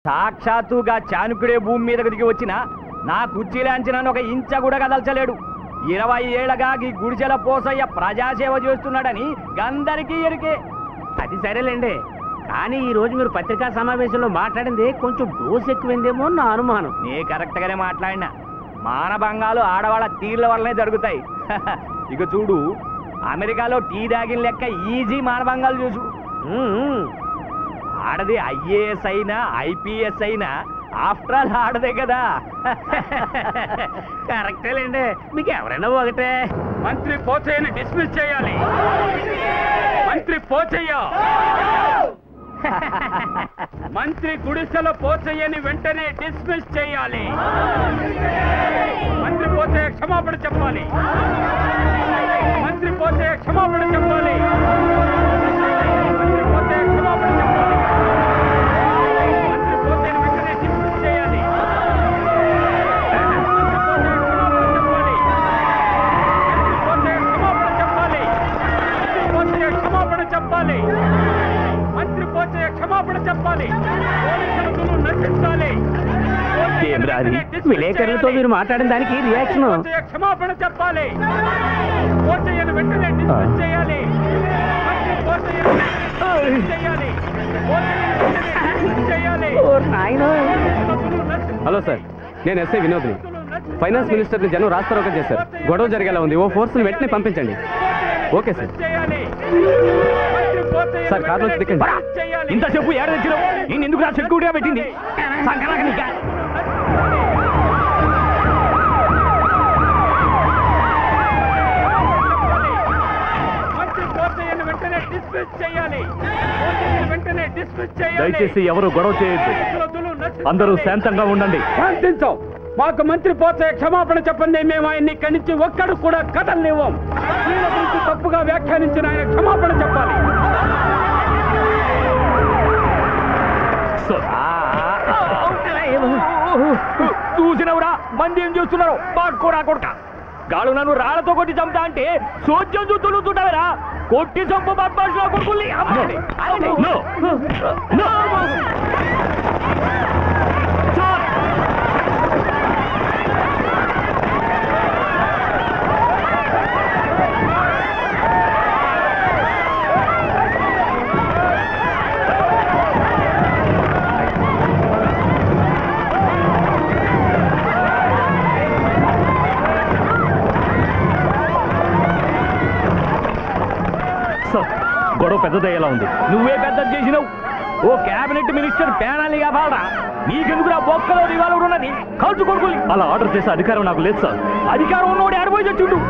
సాక్షాత్తుగా చాణుకుడే భూమి మీదకు దిగి వచ్చిన నా కుర్చీలాంచిన ఒక ఇంచ కూడా కదల్చలేడు ఇరవై ఏళ్లగా ఈ గుడిచెల పోసయ్య ప్రజాసేవ చేస్తున్నాడని గందరికీ ఎరికే అది సరేలేండి కానీ ఈ రోజు మీరు పత్రికా సమావేశంలో మాట్లాడింది కొంచెం డోస్ ఎక్కువైందేమో నా అనుమానం నీ కరెక్ట్ గానే మాట్లాడినా మానభంగాలు ఆడవాళ్ళ తీర్ల వల్లనే జరుగుతాయి ఇక చూడు అమెరికాలో టీ దాగిన లెక్క ఈజీ మానభంగాలు చూసు ఉమ్, ఆడది ఐఏఎస్ అయినా ఐపీఎస్ అయినా ఆఫ్టర్ ఆల్ ఆడదే కదా కరెక్టేలేండి మీకు ఎవరైనా ఒకటే మంత్రి పోచయ్యని డిస్మిస్ చేయాలి మంత్రి పోచయ్య మంత్రి గుడిసెల పోచయ్యని వెంటనే డిస్మిస్ చేయాలి మంత్రి పోచయ్య క్షమాపణ చెప్పాలి మంత్రి పోచయ్య క్షమాపణ చెప్పాలి మంత్రి పోచయ్య క్షమాపణ చెప్పాలి మంత్రి పోచయ్యని వెంటనే డిస్మిస్ చేయాలి మంత్రి పోచయ్య క్షమాపణ చెప్పాలి మంత్రి పోచయ్య క్షమాపణ చెప్పాలి పోలీసులను నశించాలి ఏం రాది? విలేకరులతో మీరు మాట్లాడిన దానికి రియాక్షన్ పోచయ్య క్షమాపణ చెప్పాలి పోచయ్యను వెంటనే డిస్మిస్ చేయాలి మంత్రి పోచయ్యను డిస్మిస్ చేయాలి పోచయ్యను వెంటనే డిస్మిస్ చేయాలి హలో సార్ నేను ఎస్ఐ వినోద్ని ఫైనాన్స్ మినిస్టర్ని జనం రాస్తారోకం చేశారు గొడవ జరిగేలా ఉంది ఓ ఫోర్స్ని వెంటనే పంపించండి ఓకే సార్ చేయాలి మంత్రి పోచయ్యను సార్, కారులో వెంటనే దిక్కండి. డిస్మిస్ చేయాలి. ఇంతసేపు ఏడ తెచ్చినావు నేను ఎందుకు నా సెక్యూరిటీగా పెట్టింది సంకనాక నీకా? మంత్రి పోచయ్యను వెంటనే డిస్మిస్ చేయాలి పోచయ్యను వెంటనే డిస్మిస్ చేయాలి దయచేసి ఎవరు గొడవ చేయొద్దు అందరూ శాంతంగా ఉండండి శాంతించాం మాకు మంత్రి పోచయ్య క్షమాపణ చెప్పండి మేము ఆయన్ని ఇక్కడి నుంచి ఒక్కడు కూడా కదలనివ్వం స్త్రీల గురించి తప్పుగా వ్యాఖ్యానించిన ఆయన క్షమాపణ చెప్పాలి చూసినవురా మంది ఏం చూస్తున్నారు పాడుకోరా కొడుక గాడు నన్ను రాళ్లతో కొట్టి చంపుతా అంటే సోద్యం చూస్తులు చూడవరా కొట్టి చంపు బద్మాషుల కొడుకుల్ని అమ్మండి. No. No. Stop. సార్, గొడవ పెద్దదయ్యేలా ఉంది నువ్వే పెద్ద చేసినావు ఓ కేబినెట్ మినిస్టర్ పేనాలి కావాలరా నీకెందుకు నా బొక్కలో రివాల్వర్ ఉన్నది ఖర్చు కొడుకుని అలా ఆర్డర్ చేసే అధికారం నాకు లేదు సార్ అధికారం ఉన్నోడు ఆడిపోయి చచ్చుండు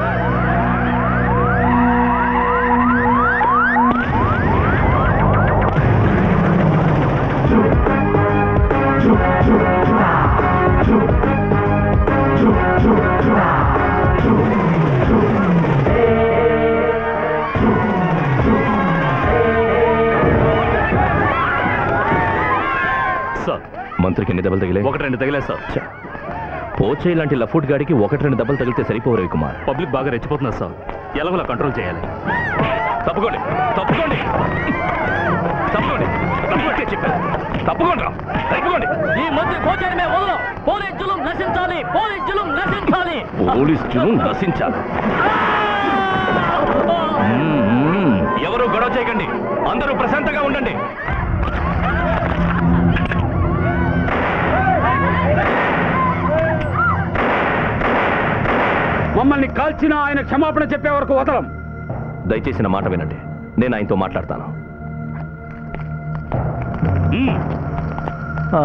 సార్ మంత్రికి ఎన్ని దెబ్బలు తగిలే ఒకటి రెండు తగిలే సార్ పోచే లాంటి లఫూట్ గాడికి ఒకటి రెండు దెబ్బలు తగిలితే సరిపోవు రవి కుమార్ పబ్లిక్ బాగా రెచ్చిపోతున్నారు సార్ ఎలాగోలా కంట్రోల్ చేయాలి తప్పుకోండి తప్పుకోండి తప్పుకోండి తప్పుకోండి చెప్పాను తప్పుకోండి రా. తప్పుకోండి ఈ మధ్య కోచాన్ని మేము వదలం పోలీసులు నశించాలి పోలీసులు నశించాలి పోలీసులు నశించాలి మ్మ్, మ్మ్. ఎవరు గొడవ చేయకండి అందరూ ప్రశాంతంగా ఉండండి మమ్మల్ని కాల్చిన ఆయన క్షమాపణ చెప్పే వరకు వదలం దయచేసి నా మాట వినండి నేను ఆయనతో మాట్లాడతాను మ్మ్. ఆ.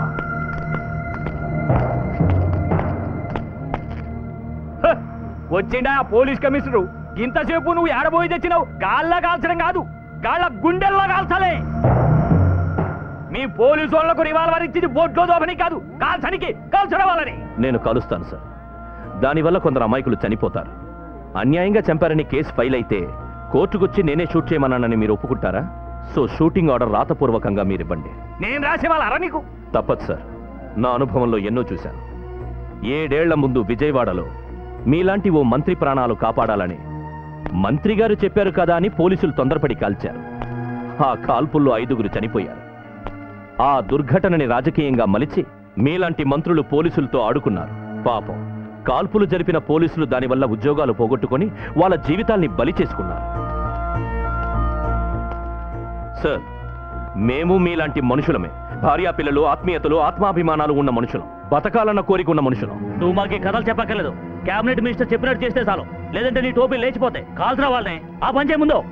హ! వచ్చిండా ఆ పోలీస్ కమిషనరు ఇంతసేపు నువ్వు ఏడబోయి తెచ్చినావు గాళ్ళ కాల్చడం కాదు గాళ్ళ గుండెల్లో కాల్చాలి మీ పోలీసు వాళ్లకు రివాల్వర్ ఇచ్చింది బోట్లో దోపని కాదు కాల్చడానికి కాల్చడం వాళ్ళని నేను కలుస్తాను సార్ దానివల్ల కొందరు అమాయకులు చనిపోతారు అన్యాయంగా చంపారని కేసు ఫైల్ అయితే కోర్టుకొచ్చి నేనే షూట్ చేయమన్నానని మీరు ఒప్పుకుంటారా సో షూటింగ్ ఆర్డర్ రాతపూర్వకంగా మీరివ్వండి నేను రాసే వాళ్ళ అరా నీకు తప్పదు సార్ నా అనుభవంలో ఎన్నో చూశాను ఏడేళ్ల ముందు విజయవాడలో మీలాంటి ఓ మంత్రి ప్రాణాలు కాపాడాలని మంత్రి గారు చెప్పారు కదా అని పోలీసులు తొందరపడి కాల్చారు ఆ కాల్పుల్లో ఐదుగురు చనిపోయారు ఆ దుర్ఘటనని రాజకీయంగా మలిచి మీలాంటి మంత్రులు పోలీసులతో ఆడుకున్నారు పాపం కాల్పులు జరిపిన పోలీసులు దానివల్ల ఉద్యోగాలు పోగొట్టుకొని వాళ్ళ జీవితాల్ని బలి చేసుకున్నారు సార్ మేము మీలాంటి మనుషులమే భార్యా పిల్లలు ఆత్మీయతలు ఆత్మాభిమానాలు ఉన్న మనుషులం బతకాలన్న కోరిక ఉన్న మనుషులం నువ్వు మాకు ఈ కథలు చెప్పక్కర్లేదు కేబినెట్ మినిస్టర్ చెప్పినట్టు చేస్తే చాలు లేదంటే నీ టోపీ లేచిపోతాయి కాల్సిన వాళ్ళని ఆ పని చేయ ముందు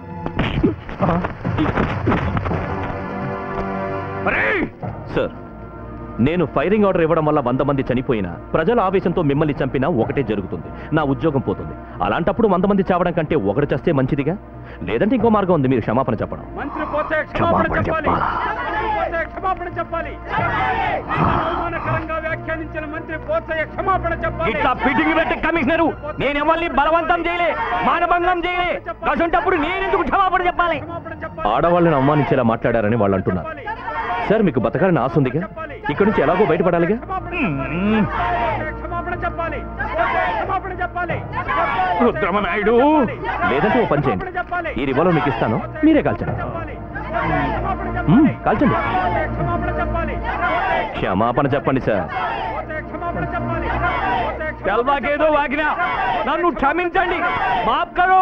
సార్ నేను ఫైరింగ్ ఆర్డర్ ఇవ్వడం వల్ల వంద మంది చనిపోయినా ప్రజల ఆవేశంతో మిమ్మల్ని చంపినా ఒకటే జరుగుతుంది నా ఉద్యోగం పోతుంది అలాంటప్పుడు వంద మంది చావడం కంటే ఒకటి చేస్తే మంచిదిగా లేదంటే ఇంకో మార్గం ఉంది మీరు క్షమాపణ చెప్పడం మంత్రి పోతే క్షమాపణ చెప్పాలి మంత్రి పోతే క్షమాపణ చెప్పాలి అవమానకరంగా వ్యాఖ్యానించిన మంత్రి పోతే క్షమాపణ చెప్పాలి ఇట్లా ఫిట్టింగ్ పెట్టే కమిషనరు నేను ఎవరిని బలవంతం చేయలే మానభంగం చేయలే అసంటప్పుడు నేనెందుకు క్షమాపణ చెప్పాలి క్షమాపణ చెప్పాలి ఆడవాళ్ళని అవమానించేలా మాట్లాడారని వాళ్ళు అంటున్నారు సార్ మీకు బతకాలని ఆశ ఉందిగా ఇక్కడి నుంచి ఎలాగో బయటపడాలిగా మ్మ్. క్షమాపణ చెప్పాలి క్షమాపణ చెప్పాలి రుద్రమనాయుడు లేదంటే ఓ పని చేయండి ఈ రివాల్వర్ మీకు ఇస్తాను మీరే కాల్చండి మ్మ్, కాల్చండి క్షమాపణ చెప్పాలి క్షమాపణ చెప్పండి సార్ క్షమాపణ చెప్పాలి తెల్వాకేదో వాగినా నన్ను క్షమించండి మాఫ్ కరో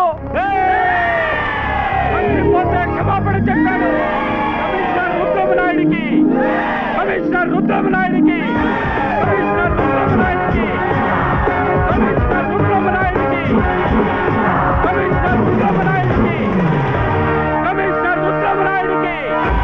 మంత్రి పోతే క్షమాపణ చెప్పాడు కమిషనర్ రుద్రమనాయుడికి కమిషనర్ రుద్రమనాయుడికి కమిషనర్ రుద్రమనాయుడికి కమిషనర్ రుద్రమనాయుడికి కమిషనర్ రుద్రమనాయుడికి కమిషనర్ రుద్రమనాయుడికి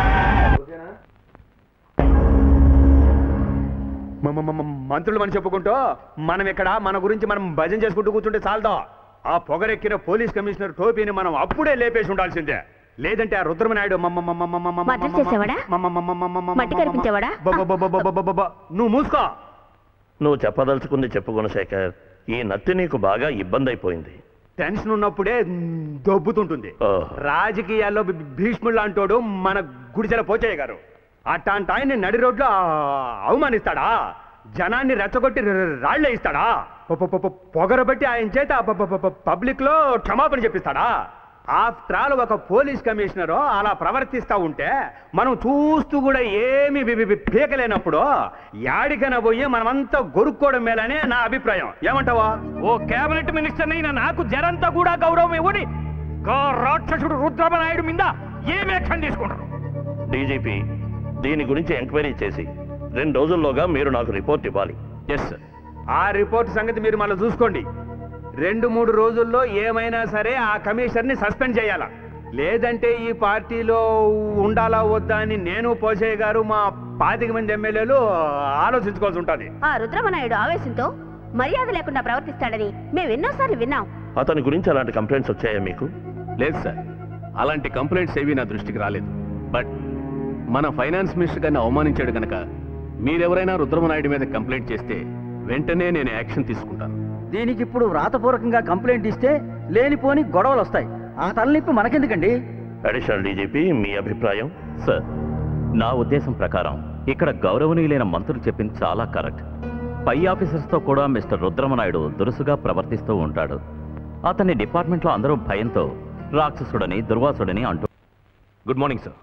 మంత్రులు మనం చెప్పుకుంటూ మనం ఇక్కడ మన గురించి మనం భజన చేసుకుంటూ కూర్చుంటే చాలదా ఆ పొగరెక్కిన పోలీస్ కమిషనర్ టోపీని మనం అప్పుడే లేపేసి ఉండాల్సిందే లేదంటే ఆ రుద్రమనాయుడు మమ్మ మమ్మ మమ్మ మమ్మ మర్డర్ మమ్మ చేసేవాడా? మమ్మ మమ్మ మమ్మ మమ్మ మట్టి కరిపించేవాడా? బబబబబబబబ. నువ్వు మూసుకో నువ్వు చెప్పదలుచుకుంది చెప్పు గుణశేఖర్ ఈ నత్తి నీకు బాగా ఇబ్బంది అయిపోయింది టెన్షన్ ఉన్నప్పుడే మ్, దొబ్బుతుంటుంది ఓహ్. రాజకీయాల్లో భీ- భీష్ముడు అంటోడు మన గుడిచెల పోచయ్య గారు అట్లాంటి ఆయన్ని నడి రోడ్లో ఆ, అవమానిస్తాడా జనాన్ని రెచ్చగొట్టి ర- రాళ్ళే ఇస్తాడా పొ- పొ- పొ- పొగరబట్టి ఆయన చేత పబ్లిక్ లో క్షమాపణ చెప్పిస్తాడా ఆఫ్టర్ ఆల్ ఒక పోలీస్ కమిషనరు అలా ప్రవర్తిస్తా ఉంటే మనం చూస్తూ కూడా ఏమి బి- బి- బి- పీకలేనప్పుడు యాడికైనా పోయి మనమంతా గొరుక్కోవడం మేలనే నా అభిప్రాయం ఏమంటావా ఓ కేబినెట్ మినిస్టర్ అయిన నాకు జరంతా కూడా గౌరవం ఇవ్వడి గా రాక్షసుడు రుద్రమనాయుడు మీద ఏం యాక్షన్ తీసుకుంటారు డీజీపీ దీని గురించి ఎంక్వైరీ చేసి రెండు రోజుల్లోగా మీరు నాకు రిపోర్ట్ ఇవ్వాలి ఎస్ సార్ ఆ రిపోర్ట్ సంగతి మీరు మళ్ళీ చూసుకోండి రెండు మూడు రోజుల్లో ఏమైనా సరే ఆ కమిషనర్ని సస్పెండ్ చేయాలా లేదంటే ఈ పార్టీలో ఉండాలా వద్దా అని నేను పోసయ్య గారు మా పాతిక మంది ఎమ్మెల్యేలు ఆలోచించుకోవాల్సి ఉంటుంది ఆ రుద్రమనాయుడు ఆవేశంతో మర్యాద లేకుండా ప్రవర్తిస్తాడని మేము ఎన్నోసార్లు విన్నాం అతని గురించి అలాంటి కంప్లైంట్స్ వచ్చాయా మీకు లేదు సార్ అలాంటి కంప్లైంట్స్ ఏవి నా దృష్టికి రాలేదు బట్ మన ఫైనాన్స్ మినిస్టర్ గారిని అవమానించాడు కనుక మీరెవరైనా రుద్రమనాయుడు మీద కంప్లైంట్ చేస్తే వెంటనే నేను యాక్షన్ తీసుకుంటాను దీనికి ఇప్పుడు వ్రాతపూర్వకంగా కంప్లైంట్ ఇస్తే లేనిపోని గొడవలు వస్తాయి ఆ తలనొప్పి మనకెందుకండి అడిషనల్ డీజీపీ మీ అభిప్రాయం సార్ నా ఉద్దేశం ప్రకారం ఇక్కడ గౌరవనీయులైన మంత్రులు చెప్పింది చాలా కరెక్ట్ పై ఆఫీసర్స్తో కూడా మిస్టర్ రుద్రమనాయుడు దురుసుగా ప్రవర్తిస్తూ ఉంటాడు అతన్ని డిపార్ట్మెంట్లో అందరూ భయంతో రాక్షసుడని దుర్వాసుడని అంటూ గుడ్ మార్నింగ్ సార్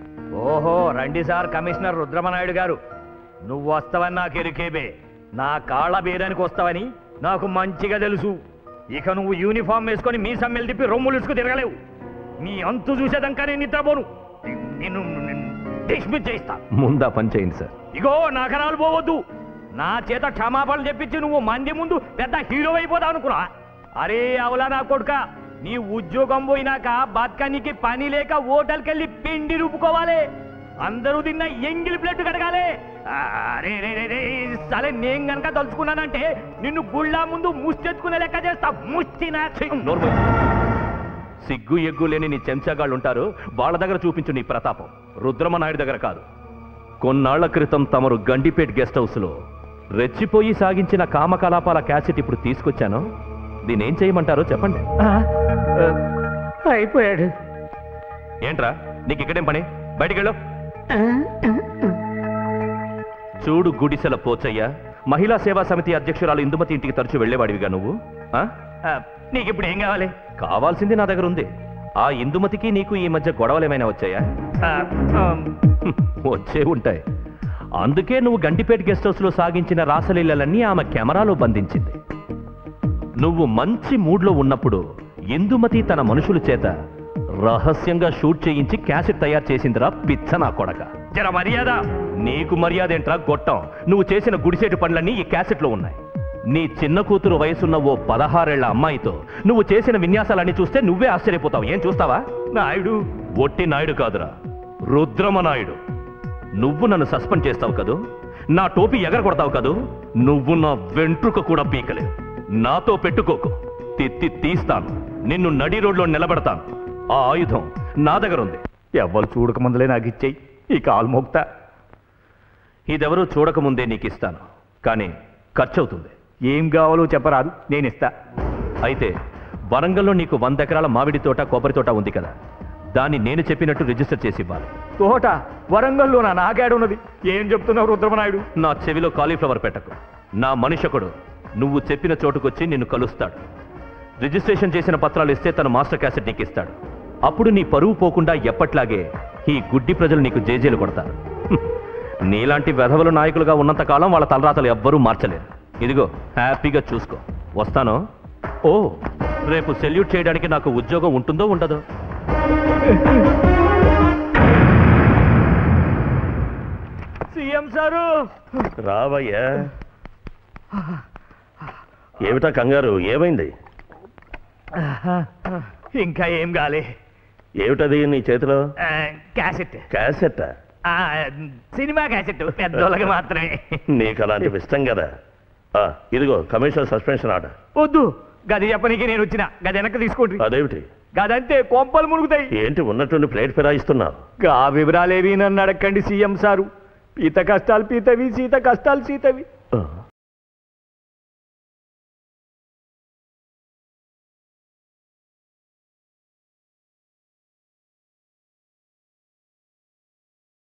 ఓహో రండి సార్ కమిషనర్ రుద్రమనాయుడు గారు నువ్వు వస్తావని నాకు ఎరికేబే నా కాళ్ళ బేరానికి వస్తావని నాకు మంచిగా తెలుసు ఇక నువ్వు యూనిఫామ్ వేసుకొని మీ సమ్మెలు తిప్పి రొమ్ములుసుకు తిరగలేవు నీ అంతు చూసేదాకా నేను నిద్రపోను నిన్ను డిస్మిస్ చేయిస్తా ముందా పని చేయండి సార్ ఇగో నగరాలు పోవద్దు నా చేత క్షమాపణలు చెప్పించి నువ్వు మంది ముందు పెద్ద హీరో అయిపోతావు అనుకున్నా అరే అవలా నా కొడుక నీ ఉద్యోగం పోయినాక బతకనికి పని లేక హోటల్కి వెళ్ళి పిండి రూపుకోవాలి అందరూ తిన్న ఎంగిలి ప్లేట్ కడగాలి ఆ, అరే రే రే రే సరే నేను గనక తలుచుకున్నానంటే నిన్ను గుళ్ళ ముందు ముష్టెత్తుకునే లెక్క చేస్తా ముష్టి నా నోర్మల్ సిగ్గు ఎగ్గు లేని నీ చెంచాగాళ్ళు ఉంటారు వాళ్ళ దగ్గర చూపించు నీ ప్రతాపం రుద్రమనాయుడు దగ్గర కాదు కొన్నాళ్ల క్రితం తమరు గండిపేట్ గెస్ట్ హౌస్లో రెచ్చిపోయి సాగించిన కామకలాపాల క్యాసెట్ ఇప్పుడు తీసుకొచ్చాను దీన్ని ఏం చేయమంటారో చెప్పండి అయిపోయాడు ఏంట్రా నీకు ఇక్కడేం పని బయటికి వెళ్ళు చూడు గుడిసెల పోచయ్య మహిళా సేవా సమితి అధ్యక్షురాలు ఇందుమతి ఇంటికి తరచూ వెళ్ళేవాడివిగా నువ్వు ఆ? నీకు ఇప్పుడు ఏం కావాలి కావాల్సింది నా దగ్గర ఉంది ఆ ఇందుమతికి నీకు ఈ మధ్య గొడవలు ఏమైనా వచ్చాయా ఆ, ఆ, వచ్చే ఉంటాయి అందుకే నువ్వు గంటిపేట గెస్ట్ హౌస్లో సాగించిన రాసలీలలన్నీ ఆమె కెమెరాలో బంధించింది నువ్వు మంచి మూడ్లో ఉన్నప్పుడు ఇందుమతి తన మనుషుల చేత రహస్యంగా షూట్ చేయించి క్యాసెట్ తయారు చేసిందిరా పిచ్చ నా కొడక జర మర్యాద నీకు మర్యాద ఏంట్రా గొట్టం నువ్వు చేసిన గుడిసేటు పనులన్నీ ఈ క్యాసెట్లో ఉన్నాయి నీ చిన్న కూతురు వయసున్న ఓ పదహారేళ్ల అమ్మాయితో నువ్వు చేసిన విన్యాసాలన్నీ చూస్తే నువ్వే ఆశ్చర్యపోతావు ఏం చూస్తావా నాయుడు ఒట్టి నాయుడు కాదురా రుద్రమ నాయుడు నువ్వు నన్ను సస్పెండ్ చేస్తావు కదూ నా టోపీ ఎగరగొడతావు కదూ నువ్వు నా వెంట్రుక కూడా పీకలేవు నాతో పెట్టుకోకు తిత్తి తీస్తాను నిన్ను నడి రోడ్లో నిలబెడతాను ఆ ఆయుధం నా దగ్గర ఉంది ఎవ్వరు చూడక ముందులే నాకు ఇచ్చేయి ఈ కాలు మోక్తా ఇదెవరూ చూడకముందే నీకు ఇస్తాను కానీ ఖర్చు అవుతుంది ఏం కావాలో చెప్పరాదు నేను ఇస్తా అయితే వరంగల్లో నీకు వంద ఎకరాల మామిడి తోట కొబ్బరి తోట ఉంది కదా దాన్ని నేను చెప్పినట్టు రిజిస్టర్ చేసి ఇవ్వాలి తోట వరంగల్లో నా నాకేడున్నది ఏం చెప్తున్నావు రుద్రమనాయుడు నా చెవిలో కాలీఫ్లవర్ పెట్టకు నా మనిషొకడు నువ్వు చెప్పిన చోటుకొచ్చి నిన్ను కలుస్తాడు రిజిస్ట్రేషన్ చేసిన పత్రాలు ఇస్తే తన మాస్టర్ క్యాసెట్ నీకు ఇస్తాడు అప్పుడు నీ పరువు పోకుండా ఎప్పట్లాగే ఈ గుడ్డి ప్రజలు నీకు జేజేలు కొడతారు హ్మ్. నీలాంటి వెధవలు నాయకులుగా ఉన్నంత కాలం వాళ్ళ తలరాతలు ఎవ్వరూ మార్చలేరు ఇదిగో హ్యాపీగా చూసుకో వస్తాను ఓ రేపు సెల్యూట్ చేయడానికి నాకు ఉద్యోగం ఉంటుందో ఉండదో సీఎం సారు రావయ్యా ఏమిటా కంగారు ఏమైంది ఇంకా ఏం కాలే ఏమిటది నీ చేతిలో ఆ, క్యాసెట్ క్యాసెట్ ఆ, సినిమా క్యాసెట్ పెద్దోళ్ళకి మాత్రమే నీకు అలాంటివి ఇష్టం కదా ఆ, ఇదిగో కమిషనర్ సస్పెన్షన్ ఆర్డర్ వద్దు గది చెప్పనీకి నేను వచ్చిన గది వెనక్కి తీసుకోండి అదేమిటి గదంతే కొంపలు మునుగుతాయి ఏంటి ఉన్నట్టుండి ప్లేట్ ఫిరాయిస్తున్నావు గా వివరాలేవి నన్ను అడగండి సీఎం సారు పీత కష్టాలు పీతవి సీత కష్టాలు సీతవి ఆ,